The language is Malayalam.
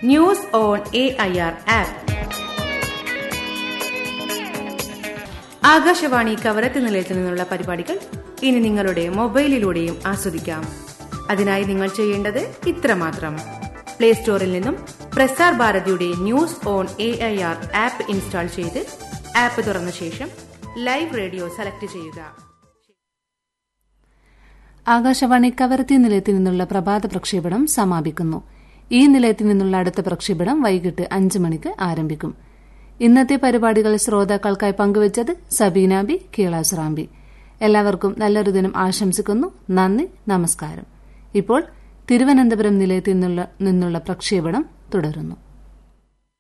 news on A I R app Akashvani Kavaratti നിലയത്തിൽ നിന്നുള്ള പരിപാടികൾ ഇനി നിങ്ങളുടെ മൊബൈലിലൂടെയും ആസ്വദിക്കാം അതിനായി നിങ്ങൾ ചെയ്യേണ്ടത് ഇത്രമാത്രം പ്ലേ സ്റ്റോറിൽ നിന്നും പ്രസാർ ഭാരതിയുടെ news on A I R app install ചെയ്ത് ആപ്പ് തുറന്ന ശേഷം ലൈവ് റേഡിയോ സെലക്ട് ചെയ്യുക ആകാശവാണി കവരത്തി നിലയത്തിൽ നിന്നുള്ള പ്രഭാത പ്രക്ഷേപണം സമാപിക്കുന്നു ഈ നിലയത്തിൽ നിന്നുള്ള അടുത്ത പ്രക്ഷേപണം വൈകിട്ട് അഞ്ച് മണിക്ക് ആരംഭിക്കും ഇന്നത്തെ പരിപാടികൾ ശ്രോതാക്കൾക്കായി പങ്കുവച്ചത് സബീന ബി കീളാസ്റാംബി എല്ലാവർക്കും നല്ലൊരു ദിനം ആശംസിക്കുന്നു നന്ദി നമസ്കാരം ഇപ്പോൾ തിരുവനന്തപുരം നിലയത്തിൽ നിന്നുള്ള പ്രക്ഷേപണം തുടരുന്നു